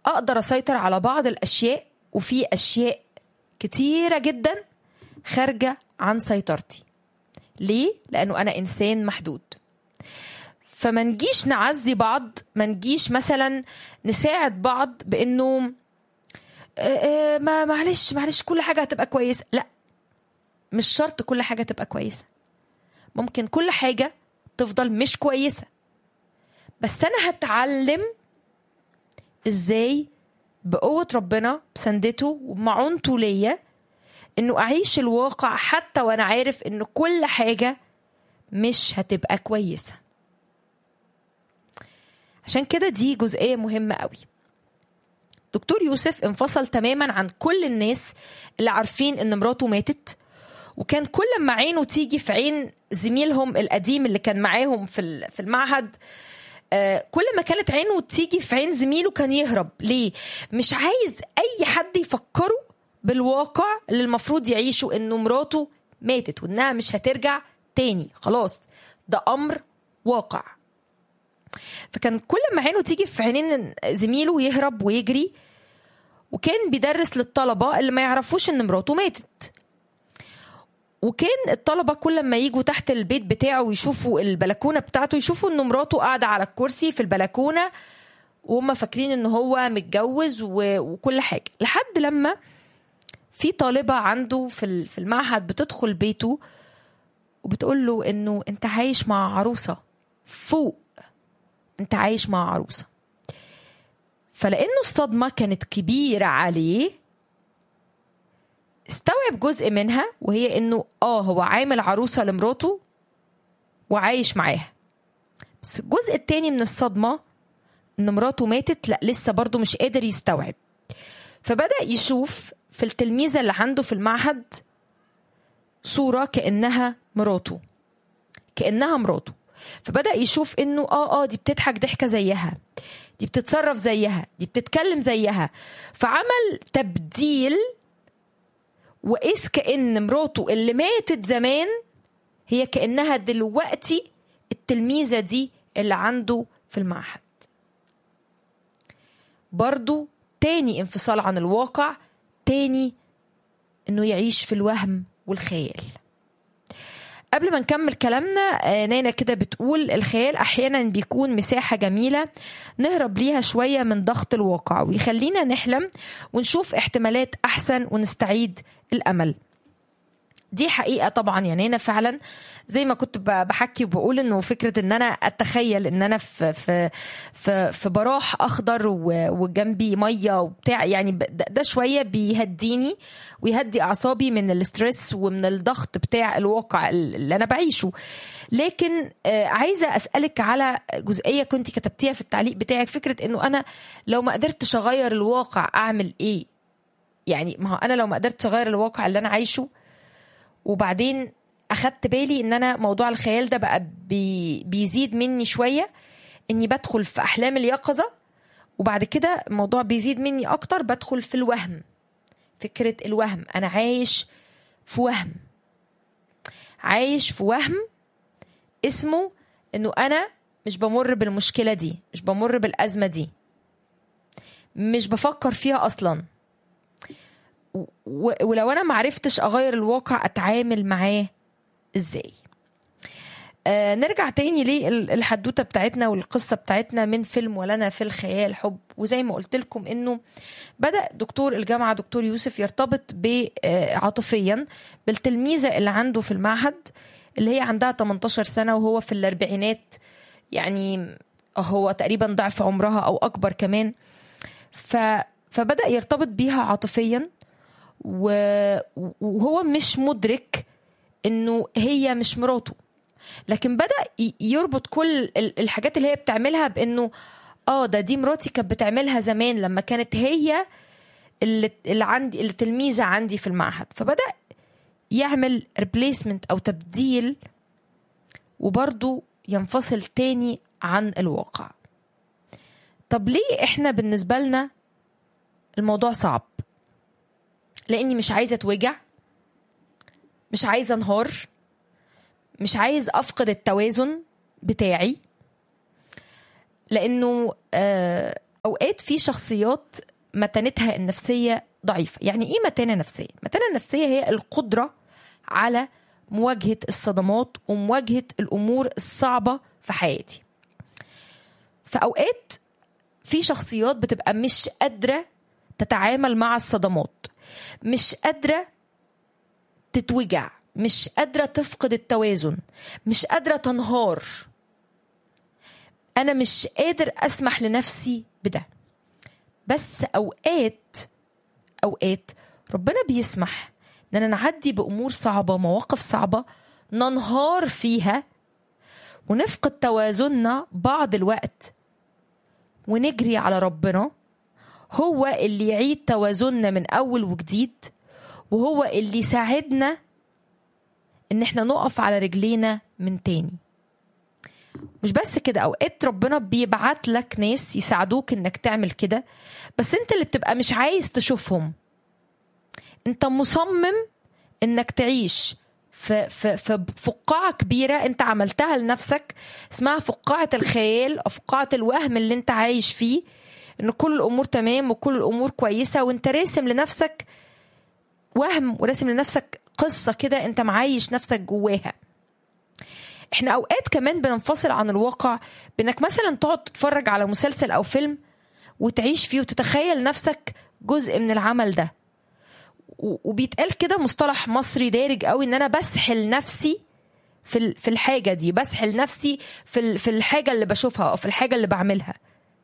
اقدر اسيطر على بعض الاشياء وفي اشياء كتيره جدا خارجه عن سيطرتي ليه لانه انا انسان محدود فما نجيش نعزي بعض ما نجيش مثلا نساعد بعض بانه آه، آه، ما معلش معلش كل حاجه هتبقى كويسه لا مش شرط كل حاجه تبقى كويسه ممكن كل حاجه تفضل مش كويسه بس انا هتعلم ازاي بقوه ربنا بسندته وبمعونته ليا انه اعيش الواقع حتى وانا عارف ان كل حاجه مش هتبقى كويسه عشان كده دي جزئيه مهمه قوي دكتور يوسف انفصل تماما عن كل الناس اللي عارفين ان مراته ماتت وكان كل ما عينه تيجي في عين زميلهم القديم اللي كان معاهم في ال- في المعهد آه، كل ما كانت عينه تيجي في عين زميله كان يهرب ليه مش عايز اي حد يفكره بالواقع اللي المفروض يعيشه انه مراته ماتت وانها مش هترجع تاني خلاص ده امر واقع فكان كل ما عينه تيجي في عينين زميله يهرب ويجري وكان بيدرس للطلبة اللي ما يعرفوش ان مراته ماتت وكان الطلبة كل ما يجوا تحت البيت بتاعه ويشوفوا البلكونة بتاعته يشوفوا ان مراته قاعدة على الكرسي في البلكونة وهم فاكرين ان هو متجوز و- وكل حاجة لحد لما في طالبة عنده في ال- في المعهد بتدخل بيته وبتقول له انه انت عايش مع عروسة فوق انت عايش مع عروسة فلانه الصدمة كانت كبيرة عليه استوعب جزء منها وهي انه اه هو عامل عروسة لمراته وعايش معاها بس الجزء التاني من الصدمة ان مراته ماتت لا لسه برضه مش قادر يستوعب فبدأ يشوف في التلميذة اللي عنده في المعهد صورة كأنها مراته كأنها مراته فبدأ يشوف انه اه اه دي بتضحك ضحكة زيها دي بتتصرف زيها دي بتتكلم زيها فعمل تبديل وقيس كأن مراته اللي ماتت زمان هي كأنها دلوقتي التلميذة دي اللي عنده في المعهد برضو تاني انفصال عن الواقع تاني انه يعيش في الوهم والخيال قبل ما نكمل كلامنا آه، نانا كده بتقول الخيال احيانا بيكون مساحه جميله نهرب ليها شويه من ضغط الواقع ويخلينا نحلم ونشوف احتمالات احسن ونستعيد الامل دي حقيقه طبعا يعني انا فعلا زي ما كنت ب- بحكي وبقول انه فكره ان انا اتخيل ان انا في في في, في براح اخضر و- وجنبي ميه وبتاع يعني ب- ده ده شويه بيهديني ويهدي اعصابي من الاسترس ومن الضغط بتاع الواقع اللي انا بعيشه لكن آه، عايزه اسالك على جزئيه كنت كتبتيها في التعليق بتاعك فكره انه انا لو ما قدرتش اغير الواقع اعمل ايه يعني ما هو انا لو ما قدرتش اغير الواقع اللي انا عايشه وبعدين اخدت بالي ان انا موضوع الخيال ده بقى بي بيزيد مني شويه اني بدخل في احلام اليقظه وبعد كده الموضوع بيزيد مني اكتر بدخل في الوهم فكره الوهم انا عايش في وهم عايش في وهم اسمه انه انا مش بمر بالمشكله دي مش بمر بالازمه دي مش بفكر فيها اصلا و- ولو انا معرفتش اغير الواقع اتعامل معاه ازاي آه نرجع تاني للحدوته بتاعتنا والقصه بتاعتنا من فيلم ولنا في الخيال حب وزي ما قلت لكم انه بدا دكتور الجامعه دكتور يوسف يرتبط ب- آه، عاطفيا بالتلميذه اللي عنده في المعهد اللي هي عندها 18 سنه وهو في الاربعينات يعني هو تقريبا ضعف عمرها او اكبر كمان ف فبدا يرتبط بيها عاطفيا و- وهو مش مدرك انه هي مش مراته لكن بدا ي- يربط كل ال- الحاجات اللي هي بتعملها بانه اه ده دي مراتي كانت بتعملها زمان لما كانت هي اللي, اللي عندي اللي تلميذه عندي في المعهد فبدا يعمل ريبليسمنت او تبديل وبرضه ينفصل تاني عن الواقع طب ليه احنا بالنسبه لنا الموضوع صعب لاني مش عايزه اتوجع مش عايزه انهار مش عايز افقد التوازن بتاعي لانه آه، اوقات في شخصيات متانتها النفسيه ضعيفه يعني ايه متانه نفسيه متانه نفسيه هي القدره على مواجهه الصدمات ومواجهه الامور الصعبه في حياتي فاوقات في شخصيات بتبقى مش قادره تتعامل مع الصدمات مش قادره تتوجع مش قادره تفقد التوازن مش قادره تنهار انا مش قادر اسمح لنفسي بده بس اوقات اوقات ربنا بيسمح اننا نعدي بامور صعبه مواقف صعبه ننهار فيها ونفقد توازننا بعض الوقت ونجري على ربنا هو اللي يعيد توازننا من اول وجديد وهو اللي يساعدنا ان احنا نقف على رجلينا من تاني مش بس كده اوقات ربنا بيبعت لك ناس يساعدوك انك تعمل كده بس انت اللي بتبقى مش عايز تشوفهم انت مصمم انك تعيش في في في فقاعة كبيرة انت عملتها لنفسك اسمها فقاعة الخيال او فقاعة الوهم اللي انت عايش فيه ان كل الامور تمام وكل الامور كويسة وانت راسم لنفسك وهم وراسم لنفسك قصة كده انت معايش نفسك جواها احنا اوقات كمان بننفصل عن الواقع بانك مثلا تقعد تتفرج على مسلسل او فيلم وتعيش فيه وتتخيل نفسك جزء من العمل ده وبيتقال كده مصطلح مصري دارج قوي ان انا بسحل نفسي في في الحاجه دي بسحل نفسي في في الحاجه اللي بشوفها او في الحاجه اللي بعملها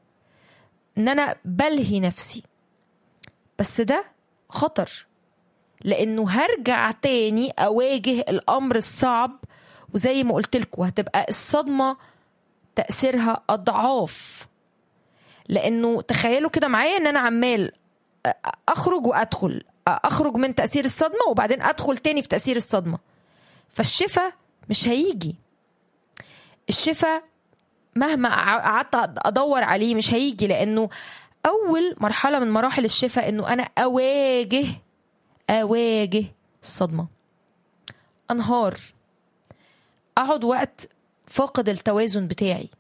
ان انا بلهي نفسي بس ده خطر لانه هرجع تاني اواجه الامر الصعب وزي ما قلت لكم هتبقى الصدمه تاثيرها اضعاف لانه تخيلوا كده معايا ان انا عمال اخرج وادخل اخرج من تاثير الصدمه وبعدين ادخل تاني في تاثير الصدمه فالشفاء مش هيجي الشفاء مهما قعدت ادور عليه مش هيجي لانه اول مرحله من مراحل الشفاء انه انا اواجه اواجه الصدمه انهار اقعد وقت فاقد التوازن بتاعي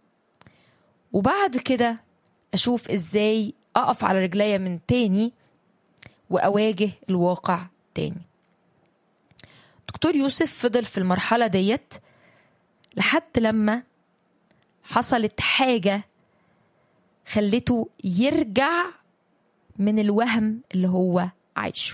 وبعد كده اشوف ازاي اقف على رجليا من تاني واواجه الواقع تاني دكتور يوسف فضل في المرحله ديت لحد لما حصلت حاجه خلته يرجع من الوهم اللي هو عايشه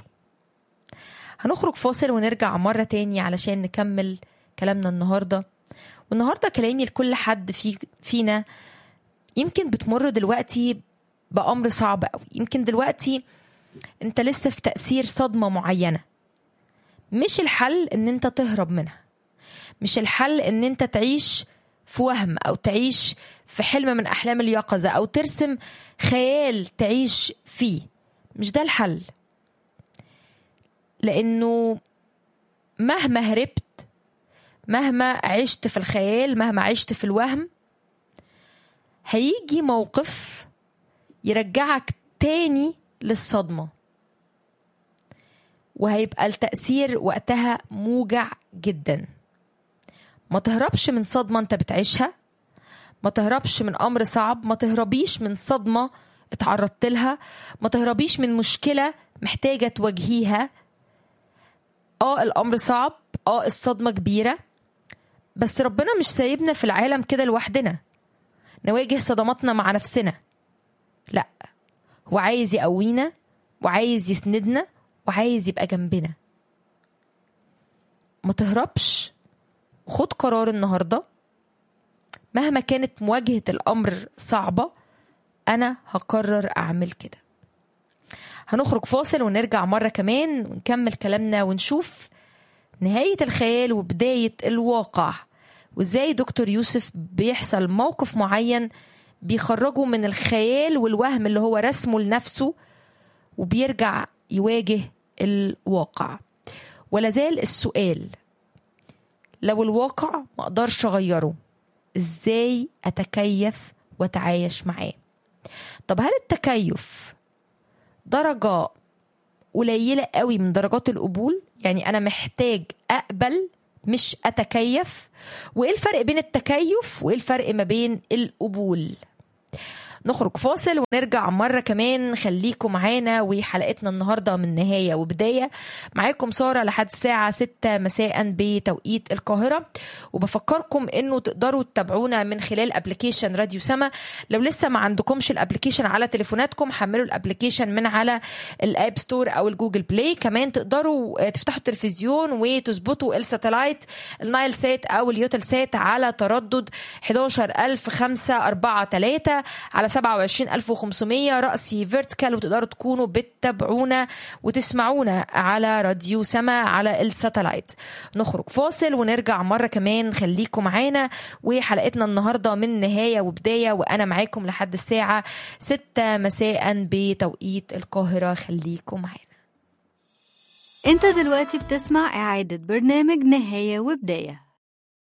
هنخرج فاصل ونرجع مرة تاني علشان نكمل كلامنا النهاردة والنهاردة كلامي لكل حد في فينا يمكن بتمر دلوقتي بأمر صعب قوي يمكن دلوقتي انت لسه في تأثير صدمة معينة مش الحل ان انت تهرب منها مش الحل ان انت تعيش في وهم او تعيش في حلم من احلام اليقظة او ترسم خيال تعيش فيه مش ده الحل لانه مهما هربت مهما عشت في الخيال مهما عشت في الوهم هيجي موقف يرجعك تاني للصدمة وهيبقى التأثير وقتها موجع جدا ما تهربش من صدمة انت بتعيشها ما تهربش من أمر صعب ما تهربيش من صدمة اتعرضت لها ما تهربيش من مشكلة محتاجة تواجهيها اه الأمر صعب اه الصدمة كبيرة بس ربنا مش سايبنا في العالم كده لوحدنا نواجه صدماتنا مع نفسنا لا هو عايز يقوينا وعايز يسندنا وعايز يبقى جنبنا ما تهربش خد قرار النهارده مهما كانت مواجهة الأمر صعبة أنا هقرر أعمل كده هنخرج فاصل ونرجع مرة كمان ونكمل كلامنا ونشوف نهاية الخيال وبداية الواقع وازاي دكتور يوسف بيحصل موقف معين بيخرجه من الخيال والوهم اللي هو رسمه لنفسه وبيرجع يواجه الواقع ولازال السؤال لو الواقع ما اقدرش اغيره ازاي اتكيف واتعايش معاه طب هل التكيف درجة قليلة قوي من درجات القبول يعني أنا محتاج أقبل مش أتكيف وإيه الفرق بين التكيف وإيه الفرق ما بين القبول نخرج فاصل ونرجع مرة كمان خليكم معانا وحلقتنا النهاردة من نهاية وبداية معاكم سارة لحد الساعة 6 مساء بتوقيت القاهرة وبفكركم انه تقدروا تتابعونا من خلال ابلكيشن راديو سما لو لسه ما عندكمش الابلكيشن على تليفوناتكم حملوا الابلكيشن من على الاب ستور او الجوجل بلاي كمان تقدروا تفتحوا التلفزيون وتظبطوا الساتلايت النايل سات او اليوتل سات على تردد 11543 على 27500 رأسي فيرتيكال وتقدروا تكونوا بتتابعونا وتسمعونا على راديو سما على الساتلايت نخرج فاصل ونرجع مرة كمان خليكم معانا وحلقتنا النهاردة من نهاية وبداية وأنا معاكم لحد الساعة 6 مساء بتوقيت القاهرة خليكم معانا انت دلوقتي بتسمع إعادة برنامج نهاية وبداية